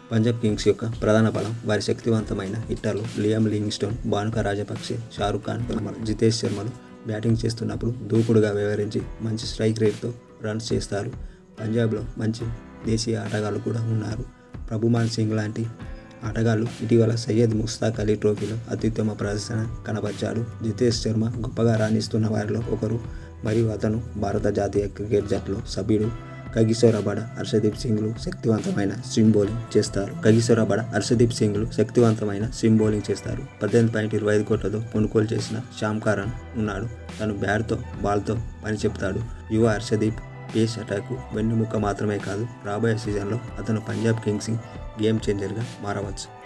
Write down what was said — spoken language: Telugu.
పంజాబ్ కింగ్స్ యొక్క ప్రధాన బలం వారి శక్తివంతమైన హిట్టర్లు లియామ్ లింగ్స్టోన్ భానుక రాజపక్షే షారుఖ్ ఖాన్ జితేష్ శర్మలు బ్యాటింగ్ చేస్తున్నప్పుడు దూకుడుగా వ్యవహరించి మంచి స్ట్రైక్ రేట్తో రన్స్ చేస్తారు పంజాబ్లో మంచి దేశీయ ఆటగాళ్ళు కూడా ఉన్నారు ప్రభుమాన్ సింగ్ లాంటి ఆటగాళ్ళు ఇటీవల సయ్యద్ ముస్తాక్ అలీ ట్రోఫీలో అత్యుత్తమ ప్రదర్శన కనబర్చాడు జితేష్ శర్మ గొప్పగా రాణిస్తున్న వారిలో ఒకరు మరియు అతను భారత జాతీయ క్రికెట్ జట్టులో సభ్యుడు కగిసోరబడ హర్షదీప్ సింగ్లు శక్తివంతమైన స్విమ్ బౌలింగ్ చేస్తారు కగిసోరబడ హర్షదీప్ సింగ్లు శక్తివంతమైన స్విమ్ బౌలింగ్ చేస్తారు పద్దెనిమిది పాయింట్ ఇరవై ఐదు కోట్లతో కొనుగోలు చేసిన శ్యామ్ కారన్ ఉన్నాడు తను బ్యాట్తో బాల్తో పని చెప్తాడు యువ హర్షదీప్ పేస్ అటాక్ వెన్నుముక్క మాత్రమే కాదు రాబోయే సీజన్లో అతను పంజాబ్ కింగ్స్ గేమ్ చేంజర్గా మారవచ్చు